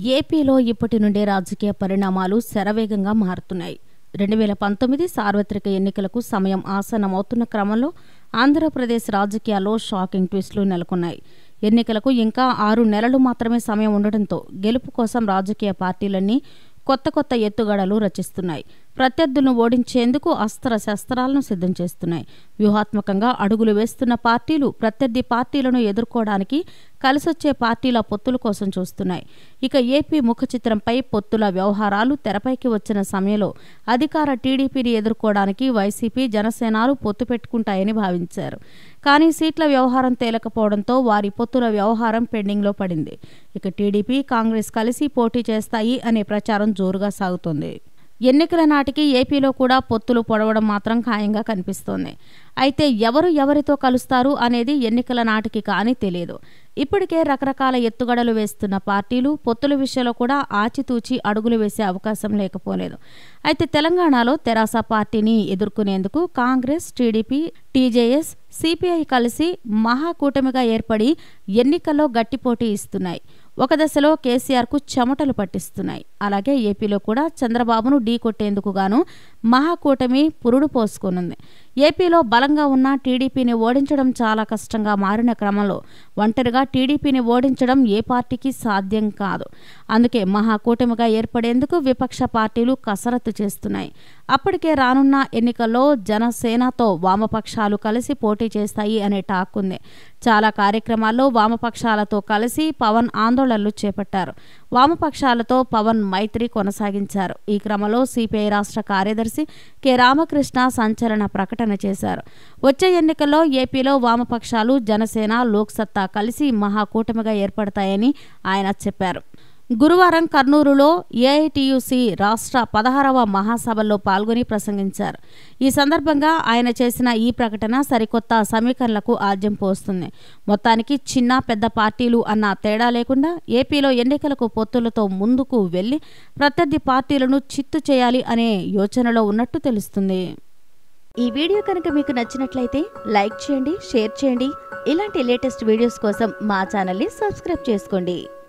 ఏపీలో ఇప్పటి నుండే రాజకీయ పరిణామాలు శరవేగంగా మారుతున్నాయి రెండు వేల పంతొమ్మిది సార్వత్రిక ఎన్నికలకు సమయం ఆసన్నమవుతున్న క్రమంలో ఆంధ్రప్రదేశ్ రాజకీయాల్లో షాకింగ్ ట్విస్టులు నెలకొన్నాయి ఎన్నికలకు ఇంకా ఆరు నెలలు మాత్రమే సమయం ఉండడంతో గెలుపు కోసం రాజకీయ పార్టీలన్నీ కొత్త కొత్త ఎత్తుగడలు రచిస్తున్నాయి ప్రత్యర్థులను ఓడించేందుకు అస్త్ర శస్త్రాలను సిద్ధం చేస్తున్నాయి వ్యూహాత్మకంగా అడుగులు వేస్తున్న పార్టీలు ప్రత్యర్థి పార్టీలను ఎదుర్కోవడానికి కలిసొచ్చే పార్టీల పొత్తుల కోసం చూస్తున్నాయి ఇక ఏపీ ముఖ చిత్రంపై పొత్తుల వ్యవహారాలు తెరపైకి వచ్చిన సమయంలో అధికార టీడీపీని ఎదుర్కోవడానికి వైసీపీ జనసేనాలు పొత్తు పెట్టుకుంటాయని భావించారు కానీ సీట్ల వ్యవహారం తేలకపోవడంతో వారి పొత్తుల వ్యవహారం పెండింగ్లో పడింది ఇక టీడీపీ కాంగ్రెస్ కలిసి పోటీ చేస్తాయి అనే ప్రచారం జోరుగా సాగుతోంది ఎన్నికల నాటికి ఏపీలో కూడా పొత్తులు పొడవడం మాత్రం ఖాయంగా కనిపిస్తోంది అయితే ఎవరు ఎవరితో కలుస్తారు అనేది ఎన్నికల నాటికి కానీ తెలియదు ఇప్పటికే రకరకాల ఎత్తుగడలు వేస్తున్న పార్టీలు పొత్తుల విషయంలో కూడా ఆచితూచి అడుగులు వేసే అవకాశం లేకపోలేదు అయితే తెలంగాణలో తెరాస పార్టీని ఎదుర్కొనేందుకు కాంగ్రెస్ టీడీపీ టీజేఎస్ సిపిఐ కలిసి మహాకూటమిగా ఏర్పడి ఎన్నికల్లో గట్టి పోటీ ఇస్తున్నాయి ఒక దశలో కేసీఆర్కు చెమటలు పట్టిస్తున్నాయి అలాగే ఏపీలో కూడా చంద్రబాబును ఢీకొట్టేందుకు గాను మహాకూటమి పురుడు పోసుకునుంది ఏపీలో బలంగా ఉన్న టీడీపీని ఓడించడం చాలా కష్టంగా మారిన క్రమంలో ఒంటరిగా టీడీపీని ఓడించడం ఏ పార్టీకి సాధ్యం కాదు అందుకే మహాకూటమిగా ఏర్పడేందుకు విపక్ష పార్టీలు కసరత్తు చేస్తున్నాయి అప్పటికే రానున్న ఎన్నికల్లో జనసేనతో వామపక్షాలు కలిసి పోటీ చేస్తాయి అనే టాక్ ఉంది చాలా కార్యక్రమాల్లో వామపక్షాలతో కలిసి పవన్ ఆందోళనలు చేపట్టారు వామపక్షాలతో పవన్ మైత్రి కొనసాగించారు ఈ క్రమంలో సిపిఐ రాష్ట్ర కార్యదర్శి కె రామకృష్ణ సంచలన ప్రకటన చేశారు వచ్చే ఎన్నికల్లో ఏపీలో వామపక్షాలు జనసేన లోక్సత్తా కలిసి మహాకూటమిగా ఏర్పడతాయని ఆయన చెప్పారు గురువారం కర్నూలులో ఏఐటియుసి రాష్ట్ర పదహారవ మహాసభలో పాల్గొని ప్రసంగించారు ఈ సందర్భంగా ఆయన చేసిన ఈ ప్రకటన సరికొత్త సమీకరణలకు ఆద్యం పోస్తుంది మొత్తానికి చిన్న పెద్ద పార్టీలు అన్న తేడా లేకుండా ఏపీలో ఎన్నికలకు పొత్తులతో ముందుకు వెళ్లి ప్రత్యర్థి పార్టీలను చిత్తు చేయాలి అనే యోచనలో ఉన్నట్టు తెలుస్తుంది ఈ వీడియో కనుక మీకు నచ్చినట్లయితే లైక్ చేయండి షేర్ చేయండి ఇలాంటి లేటెస్ట్ వీడియోస్ కోసం మా ఛానల్ని సబ్స్క్రైబ్ చేసుకోండి